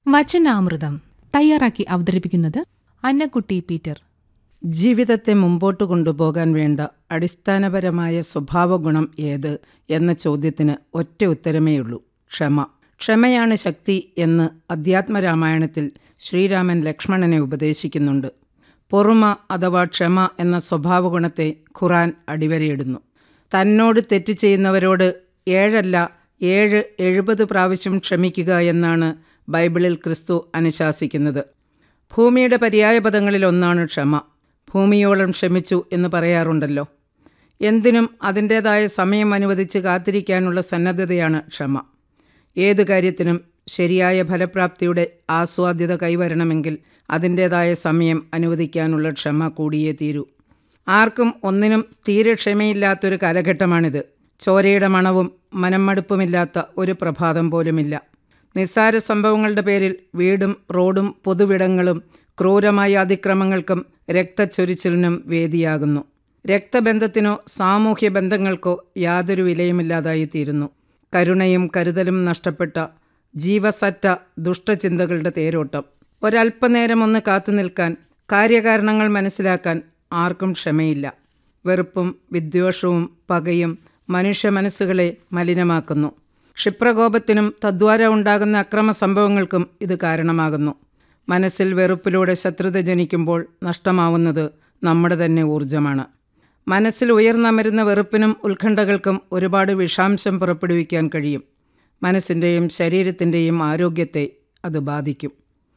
വചനാമൃതം തയ്യാറാക്കി അവതരിപ്പിക്കുന്നത് അന്നക്കുട്ടി പീറ്റർ ജീവിതത്തെ മുമ്പോട്ട് കൊണ്ടുപോകാൻ വേണ്ട അടിസ്ഥാനപരമായ സ്വഭാവഗുണം ഏത് എന്ന ചോദ്യത്തിന് ഒറ്റ ഉത്തരമേയുള്ളൂ ക്ഷമ ക്ഷമയാണ് ശക്തി എന്ന് അധ്യാത്മരാമായണത്തിൽ ശ്രീരാമൻ ലക്ഷ്മണനെ ഉപദേശിക്കുന്നുണ്ട് പൊറുമ അഥവാ ക്ഷമ എന്ന സ്വഭാവഗുണത്തെ ഖുറാൻ അടിവരയിടുന്നു തന്നോട് തെറ്റ് ചെയ്യുന്നവരോട് ഏഴല്ല ഏഴ് എഴുപത് പ്രാവശ്യം ക്ഷമിക്കുക എന്നാണ് ബൈബിളിൽ ക്രിസ്തു അനുശാസിക്കുന്നത് ഭൂമിയുടെ പര്യായപദങ്ങളിൽ ഒന്നാണ് ക്ഷമ ഭൂമിയോളം ക്ഷമിച്ചു എന്ന് പറയാറുണ്ടല്ലോ എന്തിനും അതിൻ്റേതായ സമയം അനുവദിച്ച് കാത്തിരിക്കാനുള്ള സന്നദ്ധതയാണ് ക്ഷമ ഏത് കാര്യത്തിനും ശരിയായ ഫലപ്രാപ്തിയുടെ ആസ്വാദ്യത കൈവരണമെങ്കിൽ അതിൻ്റേതായ സമയം അനുവദിക്കാനുള്ള ക്ഷമ കൂടിയേ തീരൂ ആർക്കും ഒന്നിനും തീരെ ക്ഷമയില്ലാത്തൊരു കാലഘട്ടമാണിത് ചോരയുടെ മണവും മനംമടുപ്പുമില്ലാത്ത ഒരു പ്രഭാതം പോലുമില്ല നിസ്സാര സംഭവങ്ങളുടെ പേരിൽ വീടും റോഡും പൊതുവിടങ്ങളും ക്രൂരമായ അതിക്രമങ്ങൾക്കും രക്തച്ചൊരിച്ചിലിനും വേദിയാകുന്നു രക്തബന്ധത്തിനോ സാമൂഹ്യ ബന്ധങ്ങൾക്കോ യാതൊരു വിലയുമില്ലാതായി തീരുന്നു കരുണയും കരുതലും നഷ്ടപ്പെട്ട ജീവസറ്റ ദുഷ്ടചിന്തകളുടെ തേരോട്ടം ഒരല്പനേരം ഒന്ന് കാത്തു നിൽക്കാൻ കാര്യകാരണങ്ങൾ മനസ്സിലാക്കാൻ ആർക്കും ക്ഷമയില്ല വെറുപ്പും വിദ്വേഷവും പകയും മനുഷ്യ മനസ്സുകളെ മലിനമാക്കുന്നു ക്ഷിപ്രകോപത്തിനും തദ്വാര ഉണ്ടാകുന്ന അക്രമ സംഭവങ്ങൾക്കും ഇത് കാരണമാകുന്നു മനസ്സിൽ വെറുപ്പിലൂടെ ശത്രുത ജനിക്കുമ്പോൾ നഷ്ടമാവുന്നത് നമ്മുടെ തന്നെ ഊർജമാണ് മനസ്സിൽ ഉയർന്നമരുന്ന വെറുപ്പിനും ഉത്കണ്ഠകൾക്കും ഒരുപാട് വിഷാംശം പുറപ്പെടുവിക്കാൻ കഴിയും മനസ്സിൻ്റെയും ശരീരത്തിൻ്റെയും ആരോഗ്യത്തെ അത് ബാധിക്കും